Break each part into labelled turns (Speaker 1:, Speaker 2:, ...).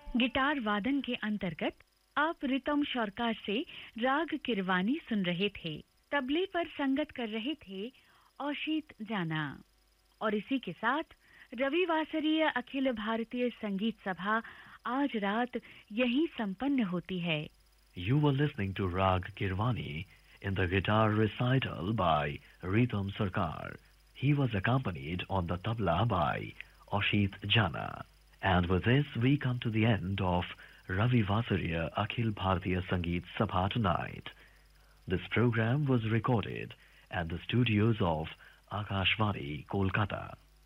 Speaker 1: Guitar वादन के अंतर्गत आप रितम शौरकार से राग किरवानी सुन रहे थे तबले पर संगत कर रहे थे औशीत जाना और इसी के साथ रविवासरीय अखिल भारतीय संगीत सभा आज रात यहीं संपन्न होती है
Speaker 2: You were listening to Rag Kirwani in the guitar recital by Ritam Sarkar. He was accompanied on the tabla by Oshit Jana. And with this, we come to the end of Ravi Vasariya Akhil Bharatiya Sangeet Sabha tonight. This program was recorded at the studios of Akashvani, Kolkata.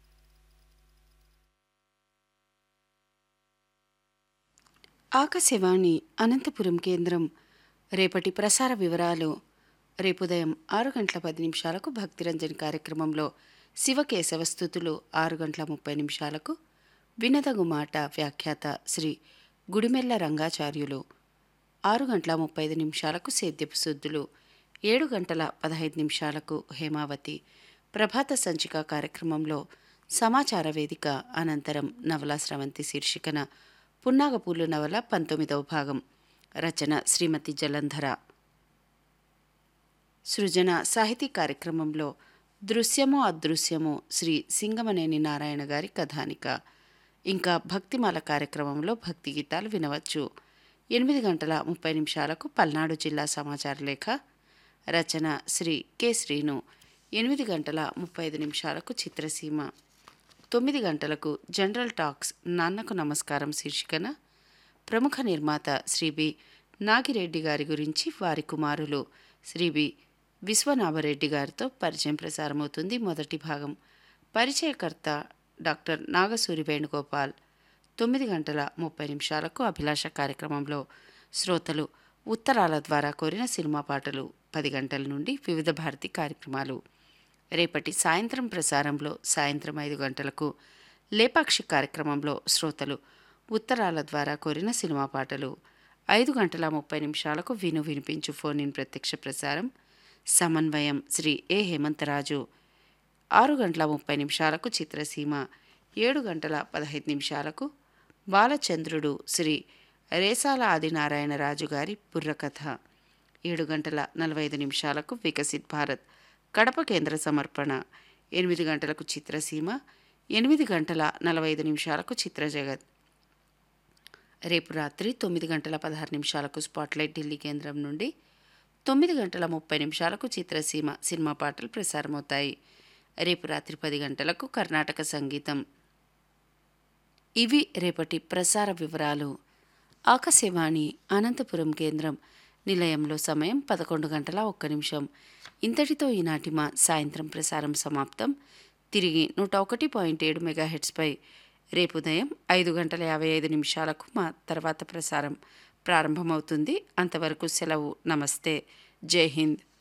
Speaker 3: Akashvani Anantapuram కేంద్రం రేపటి ప్రసార వివరాలు రేపు ఉదయం ఆరు గంటల పది నిమిషాలకు భక్తిరంజన్ కార్యక్రమంలో శివకేశవ స్థుతులు ఆరు గంటల ముప్పై నిమిషాలకు వినదగు మాట వ్యాఖ్యాత శ్రీ గుడిమెల్ల రంగాచార్యులు ఆరు గంటల ముప్పై ఐదు నిమిషాలకు సేద్యపు శుద్ధులు ఏడు గంటల పదహైదు నిమిషాలకు హేమావతి ప్రభాత సంచిక కార్యక్రమంలో సమాచార వేదిక అనంతరం నవలా స్రవంతి శీర్షికన పున్నాగపూలు నవల పంతొమ్మిదవ భాగం రచన శ్రీమతి జలంధర సృజన సాహితీ కార్యక్రమంలో దృశ్యము అదృశ్యము శ్రీ సింగమనేని నారాయణ గారి కథానిక ఇంకా భక్తిమాల కార్యక్రమంలో భక్తి గీతాలు వినవచ్చు ఎనిమిది గంటల ముప్పై నిమిషాలకు పల్నాడు జిల్లా సమాచార లేఖ రచన శ్రీ కె శ్రీను ఎనిమిది గంటల ముప్పై ఐదు నిమిషాలకు చిత్రసీమ తొమ్మిది గంటలకు జనరల్ టాక్స్ నాన్నకు నమస్కారం శీర్షికన ప్రముఖ నిర్మాత శ్రీ బి నాగిరెడ్డి గారి గురించి వారి కుమారులు శ్రీ బి విశ్వనాభరెడ్డి గారితో పరిచయం ప్రసారమవుతుంది మొదటి భాగం పరిచయకర్త డాక్టర్ నాగసూరి వేణుగోపాల్ తొమ్మిది గంటల ముప్పై నిమిషాలకు అభిలాష కార్యక్రమంలో శ్రోతలు ఉత్తరాల ద్వారా కోరిన సినిమా పాటలు పది గంటల నుండి వివిధ భారతి కార్యక్రమాలు రేపటి సాయంత్రం ప్రసారంలో సాయంత్రం ఐదు గంటలకు లేపాక్షి కార్యక్రమంలో శ్రోతలు ఉత్తరాల ద్వారా కోరిన సినిమా పాటలు ఐదు గంటల ముప్పై నిమిషాలకు విను వినిపించు ఫోన్ ఇన్ ప్రత్యక్ష ప్రసారం సమన్వయం శ్రీ ఏ హేమంతరాజు ఆరు గంటల ముప్పై నిమిషాలకు చిత్రసీమ ఏడు గంటల పదహైదు నిమిషాలకు బాలచంద్రుడు శ్రీ రేసాల ఆదినారాయణరాజు గారి బుర్రకథ ఏడు గంటల నలభై ఐదు నిమిషాలకు వికసిత్ భారత్ కడప కేంద్ర సమర్పణ ఎనిమిది గంటలకు చిత్రసీమ ఎనిమిది గంటల నలభై ఐదు నిమిషాలకు చిత్రజగత్ రేపు రాత్రి తొమ్మిది గంటల పదహారు నిమిషాలకు స్పాట్లైట్ ఢిల్లీ కేంద్రం నుండి తొమ్మిది గంటల ముప్పై నిమిషాలకు చిత్రసీమ సినిమా పాటలు ప్రసారమవుతాయి రేపు రాత్రి పది గంటలకు కర్ణాటక సంగీతం ఇవి రేపటి ప్రసార వివరాలు ఆకాశవాణి అనంతపురం కేంద్రం నిలయంలో సమయం పదకొండు గంటల ఒక్క నిమిషం ఇంతటితో ఈనాటి మా సాయంత్రం ప్రసారం సమాప్తం తిరిగి నూట ఒకటి పాయింట్ ఏడు మెగాహెట్స్పై రేపు ఉదయం ఐదు గంటల యాభై ఐదు నిమిషాలకు మా తర్వాత ప్రసారం ప్రారంభమవుతుంది అంతవరకు సెలవు నమస్తే జై హింద్